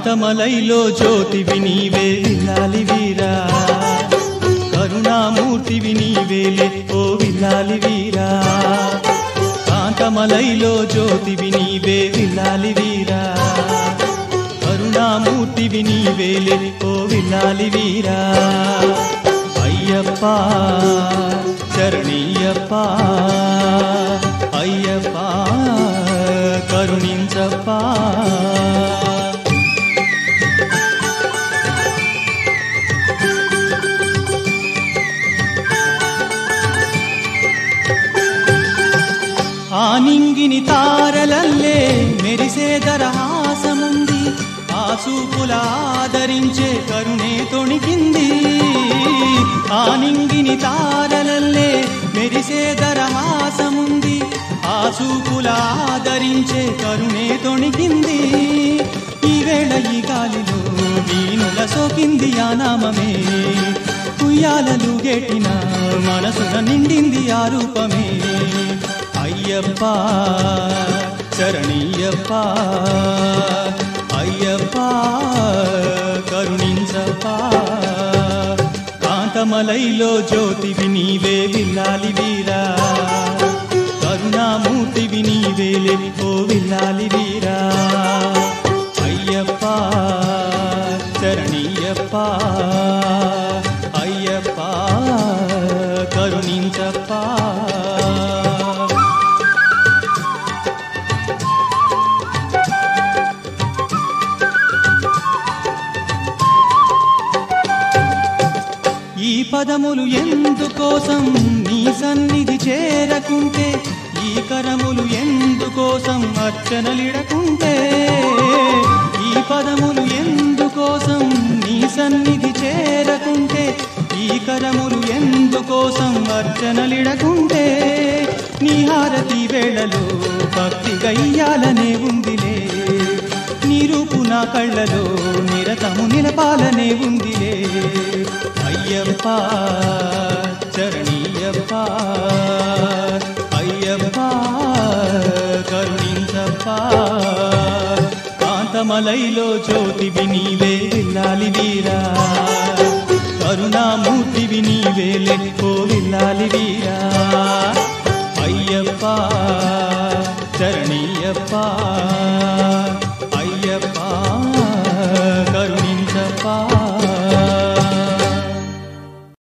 కాంతమలైలో జ్యోతివి నీవే విల్లాలి వీరా కరుణామూర్తివి నీవేలే ఓ విల్లాలి వీరా కాంతమలైలో జ్యోతివి నీవే విల్లాలి వీరా కరుణామూర్తివి నీవేలే ఓ విల్లాలి వీరా అయ్యప్ప చరణీయప్ప అయ్యప్ప కరుణించప్పా ఆనింగిని తారలల్లే మెరిసే దరహాసముంది ఆ చూపుల ఆదరించే కరుణే తొణికింది ఆనింగిని తారలల్లే మెరిసే దరహాసముంది ఆ చూపుల ఆదరించే కరుణే తొణికింది ఈ వేళ ఈ గాలిలో వీణుల సోకింది ఆ నామమే ఉయ్యాలలు గెట్టిన మనసున నిండింది ఆ రూపమే అయ్యప్ప చరణీయప్ప అయ్యప్ప కరుణించప్ప కాంతమలైలో జ్యోతివి నీవే విల్లాలి వీరా కరుణామూర్తివి నీవేలే ఓ విల్లాలి వీరా అయ్యప్ప చరణీయప్ప అయ్యప్ప కరుణించప్ప ఈ పదములు ఎందుకోసం నీ సన్నిధి చేరకుంటే ఈ కరములు ఎందుకోసం అర్చనలిడకుంటే ఈ పదములు ఎందుకోసం నీ సన్నిధి చేరకుంటే ఈ కరములు ఎందుకోసం అర్చనలిడకుంటే నీ హారతి వేళలో భక్తి గయ్యాలనే ఉందిలే నీ రూపు నా కళ్ళలో నిరతము నిలపాలనే ఉందిలే అయ్యప్ప చరణీయప్ప అయ్యప్ప కరుణించప్ప కాంతమలైలో జ్యోతివి నీవే విల్లాలి వీరా కరుణామూర్తివి నీవే లెక్కో విల్లాలి వీరా అయ్యప్ప చరణీయప్ప అయ్యప్ప కరుణించప్ప